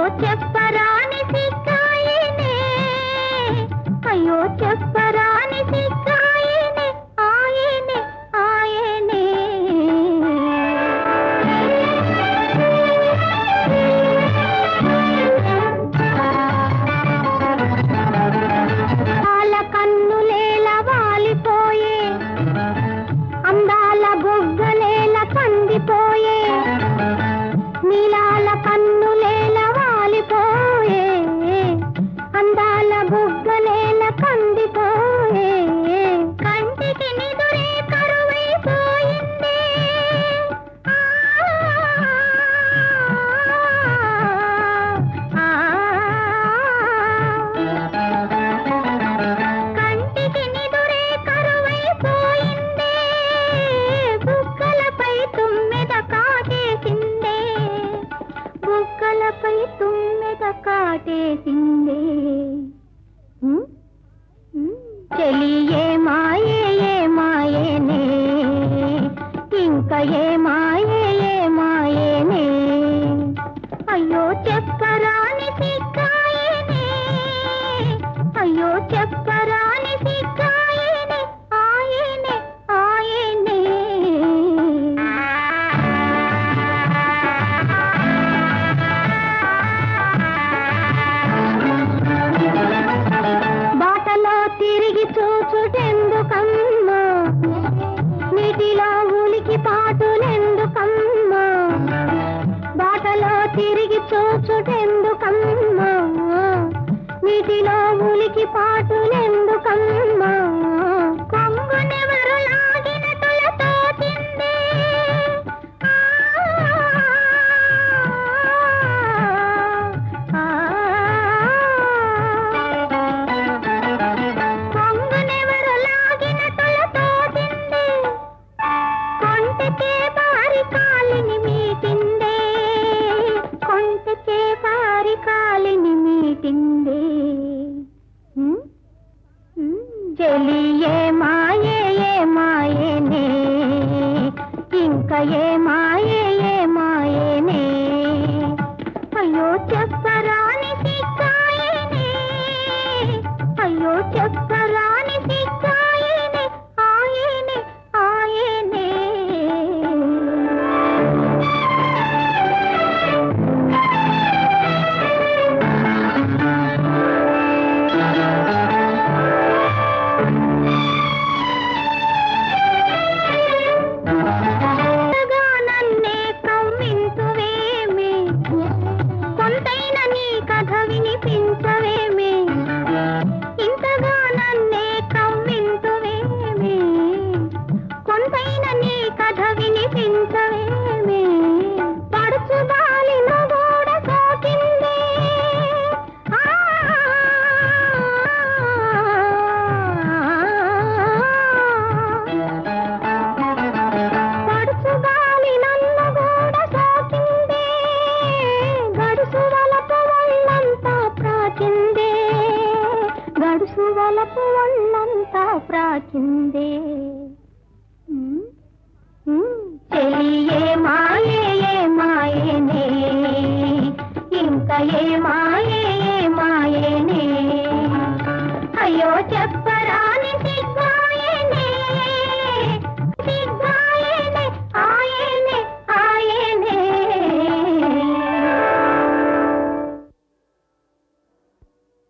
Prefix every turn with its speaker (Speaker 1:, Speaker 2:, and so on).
Speaker 1: చెప్పరాని సిక్కాయనే అయ్యో చెప్పరాని సిక్కాయనే ఆయనే ఆయనే పాల కన్నులేల వాలిపోయే అందాల బొగ్గలేల కందిపోయే నీలాల కన్నులేల వాలిపోయే అందాల బుగ్గలేల కందిపోయే కంటికి నిదురే కరువైపోయిందే ఆ, కంటికి నిదురే కరువైపోయిందే బుగ్గలపై తుమ్మెద కాటేసిందే బుగ్గలపై తుమ్మెద కాటేసిందే ఉమ్, ఉమ్, చెలి ఏ మాయే ఏ మాయేనే ఇంకా ఏ మాయే ఏ మాయేనే అయ్యో చెప్పరాని సిక్కాయనే అయ్యో చెప్పరాని సిక్కాయనే ఆయనే ఆయనే బాటలో తిరిగి చూచుటెందుకమ్మా నీటిలో ఉలికి పాటులెందుకమ్మా బాటలో తిరిగి చూచుటెందుకమ్మా నీటిలో ఉలికి పాటులెందుకమ్మా కొంగునెవరు లాగిన తులతో తిందే ఆ, కొంగునెవరు లాగిన తులతో తిందే కొంటకే పారి కాలిని మీటిందే కొంటకే పారి కాలిని మీటిందే ఉమ్, ఉమ్, చెలి ఏ మాయే ఏ మాయేనే ఇంకా ఏ మాయే ఏ మాయేనే అయ్యో చెప్పరాని సిక్కాయనే అయ్యో చెప్పరాని సిక్కాయనే ఆయనే ఆయనే ఇంతగా నన్నే కవ్వింతువేమి కొంతైన నీ కథ వినిపించవేమి ఇంతగా నన్నే కవ్వింతువేమి కొంతైన నీ కథ వినిపించవేమి పడుచు బాలిన గోడ సోకిందే ఆ పడుచు గాలి నన్ను గూడ సోకిందే గడుసు వలపు ఒళ్ళంతా ప్రాచిందే గడుసు వలపు ఒళ్ళంతా ప్రాచిందే ఉమ్, ఉమ్, చెలి ఏ మాయే ఏ మాయేనే ఇంకా ఏ మాయే ఏ మాయేనే అయ్యో చెప్పరాని సిక్కు